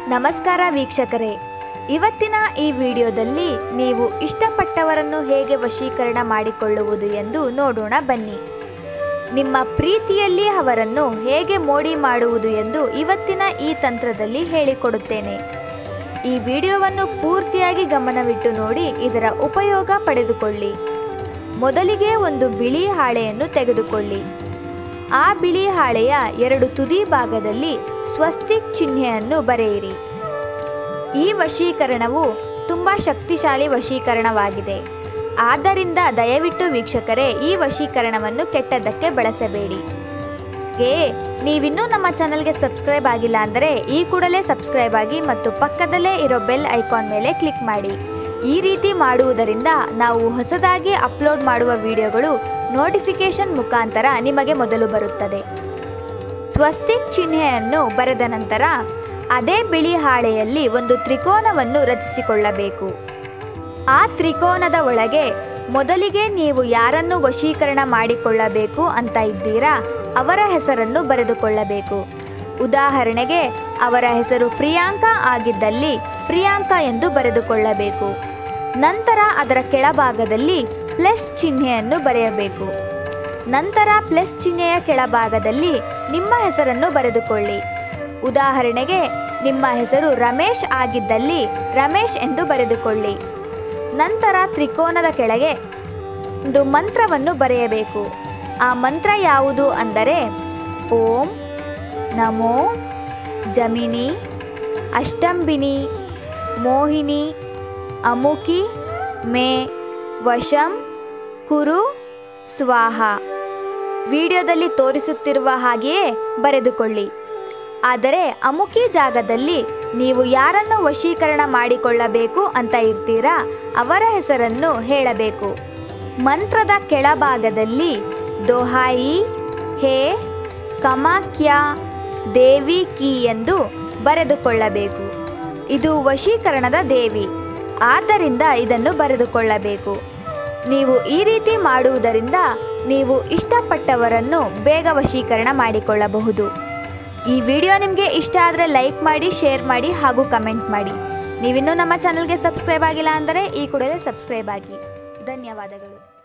ನಮಸ್ಕಾರ ವೀಕ್ಷಕರೇ ಇವತ್ತಿನ ಈ ವಿಡಿಯೋದಲ್ಲಿ ನೀವು ಇಷ್ಟಪಟ್ಟವರನ್ನು ಹೇಗೆ ವಶೀಕರಣ ಮಾಡಿಕೊಳ್ಳುವುದು ಎಂದು ನೋಡೋಣ ಬನ್ನಿ ನಿಮ್ಮ ಪ್ರೀತಿಯಲ್ಲಿ ಅವರನ್ನು ಹೇಗೆ ಮೋಡಿ ಮಾಡುವುದು ಎಂದು ಇವತ್ತಿನ ಈ ತಂತ್ರದಲ್ಲಿ ಹೇಳಿಕೊಡುತ್ತೇನೆ ಈ ವಿಡಿಯೋವನ್ನು ಪೂರ್ತಿಯಾಗಿ ಗಮನವಿಟ್ಟು ನೋಡಿ ಇದರ ಉಪಯೋಗ ಪಡೆದುಕೊಳ್ಳಿ ಮೊದಲಿಗೆ ಒಂದು ಬಿಳಿ ಹಾಳೆಯನ್ನು ತೆಗೆದುಕೊಳ್ಳಿ ಆ ಬಿಳಿ ಹಾಳೆಯ ಎರಡು ತುದಿ ಭಾಗದಲ್ಲಿ ಸ್ವಸ್ತಿಕ್ ಚಿಹ್ನೆಯನ್ನು ಬರೆಯಿರಿ ಈ ವಶೀಕರಣವು ತುಂಬ ಶಕ್ತಿಶಾಲಿ ವಶೀಕರಣವಾಗಿದೆ ಆದ್ದರಿಂದ ದಯವಿಟ್ಟು ವೀಕ್ಷಕರೇ ಈ ವಶೀಕರಣವನ್ನು ಕೆಟ್ಟದ್ದಕ್ಕೆ ಬಳಸಬೇಡಿ ಏ ನೀವಿನ್ನೂ ನಮ್ಮ ಚಾನಲ್ಗೆ ಸಬ್ಸ್ಕ್ರೈಬ್ ಆಗಿಲ್ಲ ಅಂದರೆ ಈ ಕೂಡಲೇ ಸಬ್ಸ್ಕ್ರೈಬ್ ಆಗಿ ಮತ್ತು ಪಕ್ಕದಲ್ಲೇ ಇರೋ ಬೆಲ್ ಐಕಾನ್ ಮೇಲೆ ಕ್ಲಿಕ್ ಮಾಡಿ ಈ ರೀತಿ ಮಾಡುವುದರಿಂದ ನಾವು ಹೊಸದಾಗಿ ಅಪ್ಲೋಡ್ ಮಾಡುವ ವಿಡಿಯೋಗಳು ನೋಟಿಫಿಕೇಶನ್ ಮುಖಾಂತರ ನಿಮಗೆ ಮೊದಲು ಬರುತ್ತದೆ ಸ್ವಸ್ತಿಕ್ ಚಿಹ್ನೆಯನ್ನು ಬರೆದ ನಂತರ ಅದೇ ಬಿಳಿ ಹಾಳೆಯಲ್ಲಿ ಒಂದು ತ್ರಿಕೋನವನ್ನು ರಚಿಸಿಕೊಳ್ಳಬೇಕು ಆ ತ್ರಿಕೋನದ ಒಳಗೆ ಮೊದಲಿಗೆ ನೀವು ಯಾರನ್ನು ವಶೀಕರಣ ಮಾಡಿಕೊಳ್ಳಬೇಕು ಅಂತ ಇದ್ದೀರಾ ಅವರ ಹೆಸರನ್ನು ಬರೆದುಕೊಳ್ಳಬೇಕು ಉದಾಹರಣೆಗೆ ಅವರ ಹೆಸರು ಪ್ರಿಯಾಂಕಾ ಆಗಿದ್ದಲ್ಲಿ ಪ್ರಿಯಾಂಕಾ ಎಂದು ಬರೆದುಕೊಳ್ಳಬೇಕು ನಂತರ ಅದರ ಕೆಳಭಾಗದಲ್ಲಿ ಪ್ಲಸ್ ಚಿಹ್ನೆಯನ್ನು ಬರೆಯಬೇಕು ನಂತರ ಪ್ಲಸ್ ಚಿಹ್ನೆಯ ಕೆಳಭಾಗದಲ್ಲಿ ನಿಮ್ಮ ಹೆಸರನ್ನು ಬರೆದುಕೊಳ್ಳಿ ಉದಾಹರಣೆಗೆ ನಿಮ್ಮ ಹೆಸರು ರಮೇಶ್ ಆಗಿದ್ದಲ್ಲಿ ರಮೇಶ್ ಎಂದು ಬರೆದುಕೊಳ್ಳಿ ನಂತರ ತ್ರಿಕೋನದ ಕೆಳಗೆ ಒಂದು ಮಂತ್ರವನ್ನು ಬರೆಯಬೇಕು ಆ ಮಂತ್ರ ಯಾವುದು ಅಂದರೆ ಓಂ ನಮೋ ಜಮಿನಿ ಅಷ್ಟಂಬಿನಿ ಮೋಹಿನಿ ಅಮುಕಿ ಮೇ ವಶಂ ಕುರು ಸ್ವಾಹ ವಿಡಿಯೋದಲ್ಲಿ ತೋರಿಸುತ್ತಿರುವ ಹಾಗೆಯೇ ಬರೆದುಕೊಳ್ಳಿ ಆದರೆ ಅಮುಕಿ ಜಾಗದಲ್ಲಿ ನೀವು ಯಾರನ್ನು ವಶೀಕರಣ ಮಾಡಿಕೊಳ್ಳಬೇಕು ಅಂತ ಇರ್ತೀರಾ ಅವರ ಹೆಸರನ್ನು ಹೇಳಬೇಕು ಮಂತ್ರದ ಕೆಳಭಾಗದಲ್ಲಿ ದೊಹಾಯಿ ಹೇ ಕಮಾಕ್ಯ ದೇವಿ ಕಿ ಎಂದು ಬರೆದುಕೊಳ್ಳಬೇಕು ಇದು ವಶೀಕರಣದ ದೇವಿ ಆದ್ದರಿಂದ ಇದನ್ನು ಬರೆದುಕೊಳ್ಳಬೇಕು ನೀವು ಈ ರೀತಿ ಮಾಡುವುದರಿಂದ ನೀವು ಇಷ್ಟಪಟ್ಟವರನ್ನು ಬೇಗ ವಶೀಕರಣ ಮಾಡಿಕೊಳ್ಳಬಹುದು ಈ ವಿಡಿಯೋ ನಿಮಗೆ ಇಷ್ಟ ಆದರೆ ಲೈಕ್ ಮಾಡಿ ಶೇರ್ ಮಾಡಿ ಹಾಗೂ ಕಮೆಂಟ್ ಮಾಡಿ ನೀವಿನ್ನೂ ನಮ್ಮ ಚಾನಲ್ಗೆ ಸಬ್ಸ್ಕ್ರೈಬ್ ಆಗಿಲ್ಲ ಅಂದರೆ ಈ ಕೂಡಲೇ ಸಬ್ಸ್ಕ್ರೈಬ್ ಆಗಿ ಧನ್ಯವಾದಗಳು